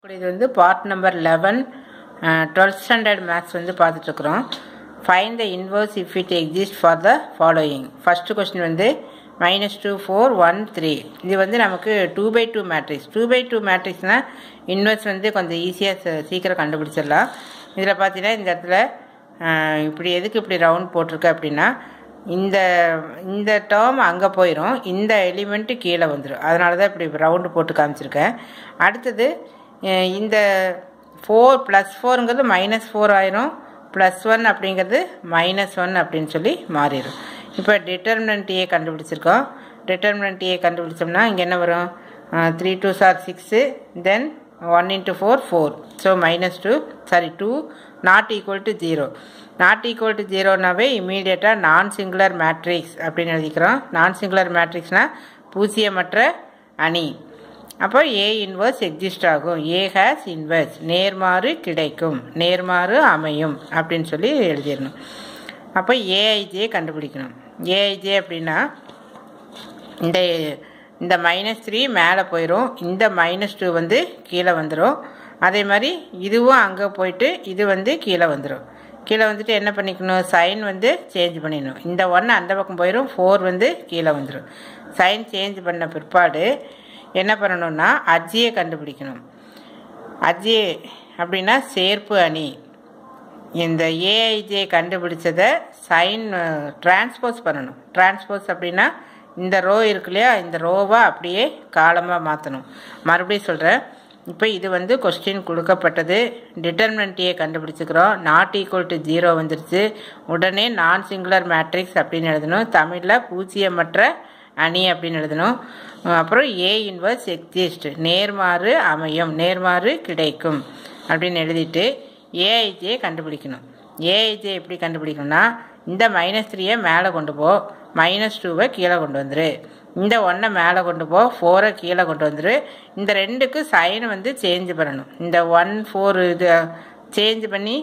இது வந்து part number eleven twelfth standard maths வந்து பார்த்துட்ருக்குறோம் find the inverse if it exist for the following first question வந்து minus two four one three இது வந்து நமக்கு two by two matrix two by two மேட்ரிக்ஸ்னால் inverse வந்து கொஞ்சம் ஈஸியாக சீக்கிரம் கண்டுபிடிச்சிடலாம் இதில் பார்த்தீங்கன்னா இந்த இடத்துல அஹ், இப்படி எதுக்கு இப்படி ரவுண்ட் போட்டிருக்கு அப்படின்னா இந்த இந்த டேர்ம் அங்கே போயிடும் இந்த எலிமெண்ட்டு கீழே வந்துடும் அதனால தான் இப்படி ரவுண்டு போட்டு காமிச்சிருக்கேன் அடுத்தது அஹ் இந்த ஃபோர் ப்ளஸ் ஃபோருங்கிறது மைனஸ் ஃபோர் ஆயிரும் ப்ளஸ் ஒன் அப்படிங்கிறது மைனஸ் ஒன் அப்படின்னு சொல்லி மாறிடும் இப்போ டிட்டர்மினன்ட் ஏ கண்டுபிடிச்சிருக்கோம் டிட்டர்மினன்ட் ஏ கண்டுபிடிச்சோம்னா இங்கே என்ன வரும் த்ரீ டூ சார் six then one into four four so minus two sorry two not equal to zero not equal to ஜீரோனாவே இமீடியட்டாக நான் சிங்குலர் மேட்ரிக்ஸ் அப்படின்னு எழுதிக்கிறோம் நான் சிங்குலர் மேட்ரிக்ஸ்னால் பூஜ்ஜியமற்ற அணி அப்போ ஏ இன்வர்ஸ் எக்ஸிஸ்ட் ஆகும் ஏ ஹேஸ் இன்வர்ஸ் நேர்மாறு கிடைக்கும் நேர்மாறு அமையும் அப்படின்னு சொல்லி எழுதிடணும் அப்போ ஏஐஜே கண்டுபிடிக்கணும் ஏஐஜே அப்படின்னா இந்த இந்த மைனஸ் த்ரீ மேலே போயிடும் இந்த மைனஸ் டூ வந்து கீழே வந்துடும் அதே மாதிரி இதுவும் அங்கே போயிட்டு இது வந்து கீழே வந்துடும் கீழே வந்துட்டு என்ன பண்ணிக்கணும் சைன் வந்து சேஞ்ச் பண்ணிடணும் இந்த ஒன்று அந்த பக்கம் போயிடும் ஃபோர் வந்து கீழே வந்துடும் சைன் சேஞ்ச் பண்ண பிற்பாடு என்ன பண்ணணும்னா அஜியை கண்டுபிடிக்கணும் அஜி அப்படின்னா சேர்ப்பு அணி இந்த ஏஐஜே கண்டுபிடிச்சதை சைன் டிரான்ஸ்போஸ் பண்ணணும் டிரான்ஸ்போஸ் அப்படின்னா இந்த ரோ இருக்கு இல்லையா இந்த ரோவை அப்படியே காலமாக மாற்றணும் மறுபடியும் சொல்கிறேன் இப்போ இது வந்து கொஸ்டின் கொடுக்கப்பட்டது டிட்டர்மினன்ட்டியை கண்டுபிடிச்சிக்கிறோம் நாட் ஈக்குவல் டு ஜீரோ வந்துருச்சு உடனே நான் சிங்குலர் மேட்ரிக்ஸ் அப்படின்னு எழுதணும் தமிழில் பூஜ்ஜியமற்ற அணி அப்படின்னு எழுதணும் அப்புறம் ஏ இன்வர்ஸ் எக்ஸிஸ்ட் நேர்மாறு அமையும் நேர்மாறு கிடைக்கும் அப்படின்னு எழுதிட்டு ஏஐஜே கண்டுபிடிக்கணும் ஏஐஜே எப்படி கண்டுபிடிக்கணும்னா இந்த மைனஸ் த்ரீயை மேலே கொண்டு போ மைனஸ் டூவை கீழே கொண்டு வந்துரு இந்த ஒன்றை மேலே கொண்டு போ ஃபோரை கீழே கொண்டு வந்துரு இந்த ரெண்டுக்கு சைன் வந்து சேஞ்ச் பண்ணணும் இந்த ஒன் ஃபோர் இது சேஞ்ச் பண்ணி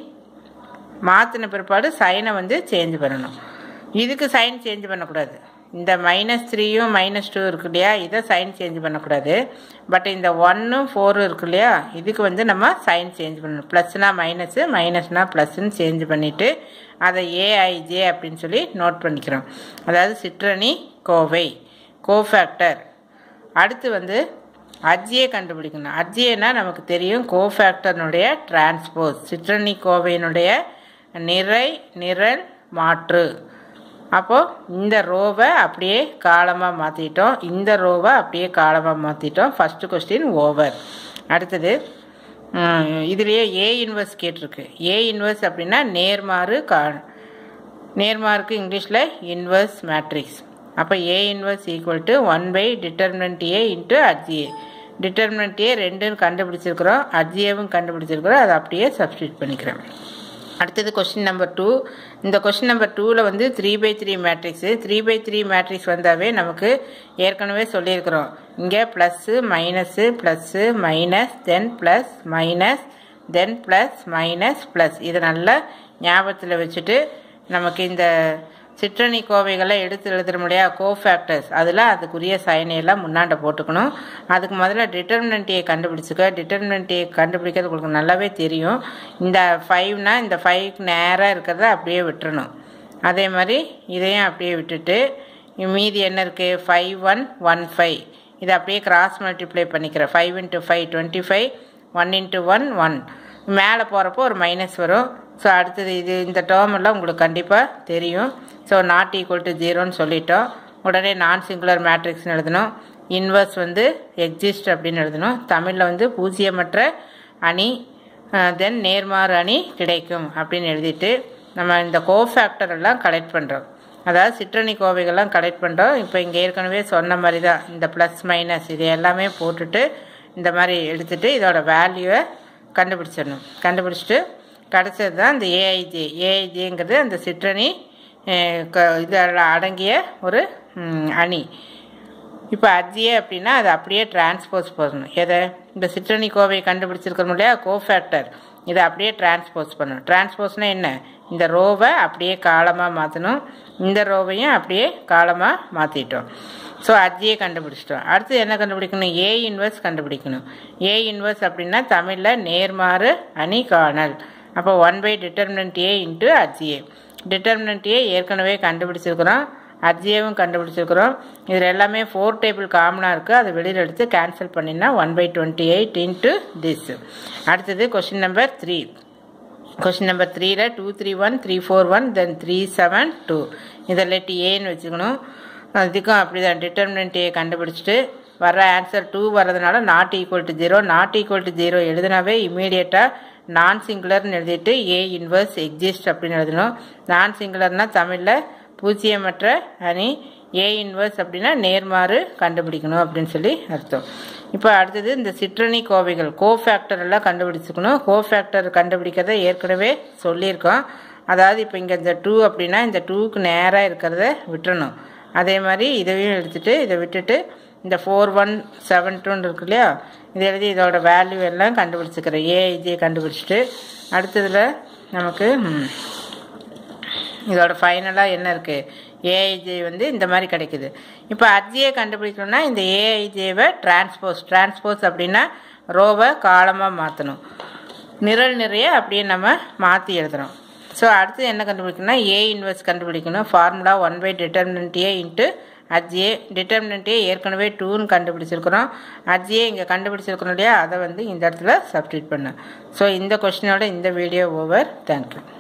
மாற்றின பிற்பாடு சைனை வந்து சேஞ்ச் பண்ணணும் இதுக்கு சைன் சேஞ்ச் பண்ணக்கூடாது இந்த மைனஸ் த்ரீயும் மைனஸ் டூ இருக்கு இல்லையா இதை சைன் சேஞ்ச் பண்ணக்கூடாது பட் இந்த ஒன்னும் ஃபோரும் இருக்கு இல்லையா இதுக்கு வந்து நம்ம சைன் சேஞ்ச் பண்ணணும் ப்ளஸ்னா மைனஸு மைனஸ்னா ப்ளஸ்ன்னு சேஞ்ச் பண்ணிவிட்டு அதை ஏஐஜே அப்படின்னு சொல்லி நோட் பண்ணிக்கிறோம் அதாவது சிற்றணி கோவை கோஃபேக்டர் அடுத்து வந்து அஜ்ஜியை கண்டுபிடிக்கணும் அஜ்ஜியனா நமக்கு தெரியும் கோஃபேக்டர்னுடைய டிரான்ஸ்போஸ் சிற்றணி கோவையினுடைய நிறை நிரல் மாற்று அப்போது இந்த ரோவை அப்படியே காலமாக மாற்றிட்டோம் இந்த ரோவை அப்படியே காலமாக மாற்றிட்டோம் ஃபஸ்ட்டு கொஸ்டின் ஓவர் அடுத்தது ம், இதுலேயே ஏ இன்வர்ஸ் கேட்டிருக்கு ஏ இன்வர்ஸ் அப்படின்னா நேர்மாறு கா நேர்மாருக்கு இங்கிலீஷில் இன்வர்ஸ் மேட்ரிக்ஸ் அப்போ A inverse equal to one by determinant A into adj A determinant A ரெண்டுன்னு கண்டுபிடிச்சிருக்கிறோம் அஜ்ஜிஏவும் கண்டுபிடிச்சிருக்கிறோம் அதை அப்படியே சப்ஸ்டியூட் பண்ணிக்கிறேன் அடுத்தது கொஸ்டின் நம்பர் டூ இந்த கொஸ்டின் நம்பர் டூவில் வந்து three by three matrix three by three matrix வந்தாவே நமக்கு ஏற்கனவே சொல்லியிருக்கிறோம் இங்கே plus minus plus minus then plus minus then plus minus plus இதை நல்லா ஞாபகத்தில் வச்சுட்டு நமக்கு இந்த சிற்றணி கோவைகளை எடுத்து எழுதுற முடியா கோஃபேக்டர்ஸ் அதில் அதுக்குரிய சைனையெல்லாம் முன்னாண்ட போட்டுக்கணும் அதுக்கு முதல்ல டிட்டர்மினன்ட்டியை கண்டுபிடிச்சிக்க டிட்டர்மினன்ட்டியை கண்டுபிடிக்கிறது உங்களுக்கு நல்லாவே தெரியும் இந்த ஃபைவ்னா இந்த ஃபைவ்க்கு நேராக இருக்கிறத அப்படியே விட்டுறணும் அதே மாதிரி இதையும் அப்படியே விட்டுட்டு மீதி என்ன இருக்குது ஃபைவ் ஒன் ஒன் ஃபைவ் இதை அப்படியே கிராஸ் மல்டிப்ளை பண்ணிக்கிறேன் five into five twenty five one into one one மேலே போகிறப்போ ஒரு மைனஸ் வரும் ஸோ அடுத்தது இது இந்த டேர்ம் எல்லாம் உங்களுக்கு கண்டிப்பாக தெரியும் ஸோ நாட் ஈக்குவல் டு ஜீரோன்னு சொல்லிட்டோம் உடனே நான் சிங்குலர் மேட்ரிக்ஸ்னு எழுதணும் இன்வர்ஸ் வந்து எக்ஸிஸ்ட் அப்படின்னு எழுதணும் தமிழில் வந்து பூஜ்ஜியமற்ற அணி தென் நேர்மாறு அணி கிடைக்கும் அப்படின்னு எழுதிட்டு நம்ம இந்த கோஃபேக்டர் எல்லாம் கலெக்ட் பண்ணுறோம் அதாவது சிற்றணி கோவைகள்லாம் கலெக்ட் பண்ணுறோம் இப்போ இங்கே ஏற்கனவே சொன்ன மாதிரி தான் இந்த ப்ளஸ் மைனஸ் இது எல்லாமே போட்டுட்டு இந்த மாதிரி எடுத்துட்டு இதோட வேல்யூவை கண்டுபிடிச்சிடணும் கண்டுபிடிச்சிட்டு கிடச்சது தான் இந்த ஏஐஜே ஏஐஜேங்கிறது அந்த சிற்றணி அஹ், க- இது அடங்கிய ஒரு ம், அணி இப்போ அஜ்ஜியே அப்படின்னா அது அப்படியே டிரான்ஸ்போஸ் பண்ணணும் எதை இந்த சிற்றணி கோவை கண்டுபிடிச்சிருக்கணும் இல்லையா கோஃபேக்டர் இதை அப்படியே டிரான்ஸ்போஸ் பண்ணணும் டிரான்ஸ்போஸ்னால் என்ன இந்த ரோவை அப்படியே காலமாக மாற்றணும் இந்த ரோவையும் அப்படியே காலமாக மாற்றிட்டோம் ஸோ அஜியை கண்டுபிடிச்சிட்டோம் அடுத்து என்ன கண்டுபிடிக்கணும் ஏ இன்வெர்ஸ் கண்டுபிடிக்கணும் ஏ இன்வெர்ஸ் அப்படின்னா தமிழில் நேர்மாறு அணி காணல் அப்போ one by determinant A into adj A determinant A ஏற்கனவே கண்டுபிடிச்சிருக்கிறோம் அஜிஏவும் கண்டுபிடிச்சிருக்கிறோம் இதில் எல்லாமே ஃபோர் டேபிள் காமனாக இருக்குது அதை வெளியில் எடுத்து கேன்சல் பண்ணினா one by twenty eight into this அடுத்தது question number three question number த்ரீல two three one three four one then three seven two இதை லெட் ஏன்னு வச்சுக்கணும் இதுக்கும் அப்படி தான் டிட்டர்மினன்ட் ஏ கண்டுபிடிச்சிட்டு வர ஆன்சர் டூ வர்றதுனால not equal to zero not equal to zero எழுதினாவே இமீடியட்டாக நான் சிங்குலர்னு எழுதிட்டு ஏ இன்வர்ஸ் எக்ஸிஸ்ட் அப்படின்னு எழுதணும் நான் சிங்குலர்னால் தமிழில் பூஜ்ஜியமற்ற அணி ஏ இன்வர்ஸ் அப்படின்னா நேர்மாறு கண்டுபிடிக்கணும் அப்படின்னு சொல்லி அர்த்தம் இப்போ அடுத்தது இந்த சிற்றணி கோவைகள் கோ ஃபேக்டர் எல்லாம் கண்டுபிடிச்சிக்கணும் கோ ஃபேக்டர் கண்டுபிடிக்கிறத ஏற்கனவே சொல்லியிருக்கோம் அதாவது இப்போ இங்கே இந்த டூ அப்படின்னா இந்த டூக்கு நேராக இருக்கிறத விட்டுறணும் அதே மாதிரி இதையும் எடுத்துகிட்டு இதை விட்டுட்டு இந்த ஃபோர் ஒன் செவன் டூன்னு இருக்கு இல்லையா இதை எழுதி இதோட வேல்யூ எல்லாம் கண்டுபிடிச்சிக்கிறேன் ஏஐஜே கண்டுபிடிச்சிட்டு அடுத்ததில் நமக்கு இதோட ஃபைனலாக என்ன இருக்குது ஏஐஜே வந்து இந்த மாதிரி கிடைக்குது இப்போ அர்ஜியை கண்டுபிடிக்கணும்னா இந்த ஏஐஜேவை டிரான்ஸ்போஸ் டிரான்ஸ்போஸ் அப்படின்னா ரோவை காலமாக மாற்றணும் நிரல் நிறைய அப்படியே நம்ம மாற்றி எழுதுகிறோம் ஸோ அடுத்து என்ன கண்டுபிடிக்கணும்னா ஏ இன்வெர்ஸ் கண்டுபிடிக்கணும் formula one by determinant A into adj A determinant A ஏற்கனவே டூன்னு கண்டுபிடிச்சிருக்கிறோம் அஜ்ஏ இங்கே கண்டுபிடிச்சிருக்கிறோம் இல்லையா அதை வந்து இந்த இடத்துல சப்ஸ்டியூட் பண்ணேன் ஸோ இந்த கொஷினோட இந்த வீடியோ ஓவர் தேங்க்யூ